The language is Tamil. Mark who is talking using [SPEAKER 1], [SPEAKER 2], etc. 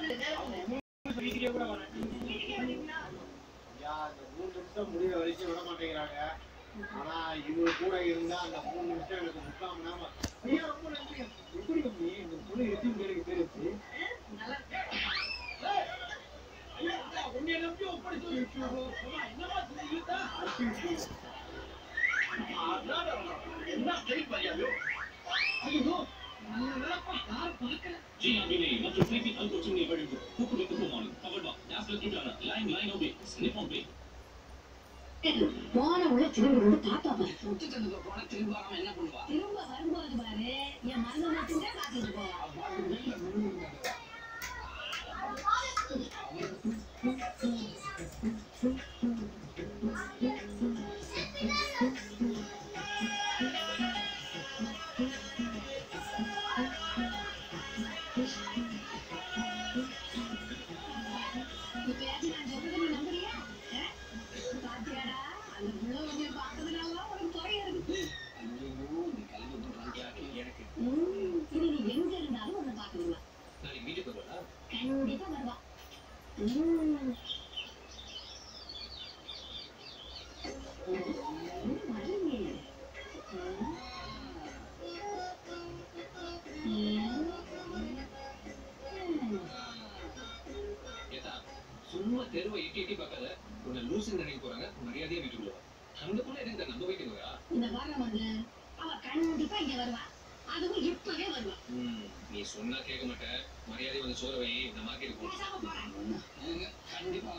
[SPEAKER 1] வீட்டுக்கே கூட வரேன்
[SPEAKER 2] ஐயா, இந்த மூணு நிமிஷம் முடிய வரைக்கும் விட மாட்டேங்கிறாங்க ஆனா இவங்க கூட இருந்தா அந்த மூணு நிமிஷம் எனக்கு முக்கால் மணி நேரம் ஐயா ரொம்ப நன்றி எப்படி மம்மி இந்த பொண்ணு எத்தனை பேருக்கு தெரிஞ்சு
[SPEAKER 1] உன்னை நம்பி ஒப்படைச்சு வைக்கிறோம். அம்மா, என்னம்மா சொல்லி இழுத்தா? என்ன ஸ்டைல் பையாலோ ஐயோ நல்ல நிலப்பா யாரும் பார்க்கல
[SPEAKER 3] GRBA மற்றும் Creepy Unfortunately Wedding Kuku Kuku Morning Covered by Dazzler Tutana Line Line Obey Snip on Pay
[SPEAKER 4] போன உள்ள திரும்பி வந்து தாத்தா பாரு
[SPEAKER 1] சுட்டு தந்தது போன திரும்ப வராம என்ன பண்ணுவா
[SPEAKER 4] திரும்ப வரும்போது பாரு என் மருந்த மட்டும்தான் காத்துட்டு போவா இப்பயாச்சும் நான் சொல்றதை நீ நம்புறியா ஆ? பாத்தியாடா அந்த புள்ள உன்னை பார்த்ததுனால உனக்கு குறை இருக்கு
[SPEAKER 1] ஐயோ நீ கல்வி பண்றாங்க எனக்கு
[SPEAKER 4] ம், இனி நீ எங்க இருந்தாலும் உன்னை பார்க்கணுமா
[SPEAKER 3] நாளைக்கு வீட்டுக்கு வருவா
[SPEAKER 4] கண்டிப்பா வருவா ம். ம், வருங்க. ம்.
[SPEAKER 3] ஏதா சும்மா தெருவை எட்டி எட்டி பார்க்காத உன்னை லூசுன்னு நினைக்க போறாங்க மரியாதையா வீட்டுக்குள்ள வா. அந்த பொண்ணு எதுக்கு நம்ம வீட்டுக்கு வரா
[SPEAKER 4] இந்த வாரம் வந்து அவ கண்டிப்பா இங்க வருவா அதுவும் இப்பவே வருவா
[SPEAKER 3] ம், நீ சொன்னா கேட்க மாட்ட மரியாதை வந்து சோற வை இந்த மார்க்கெட் போ
[SPEAKER 4] பேசாம போறேன்
[SPEAKER 1] கண்டிப்பா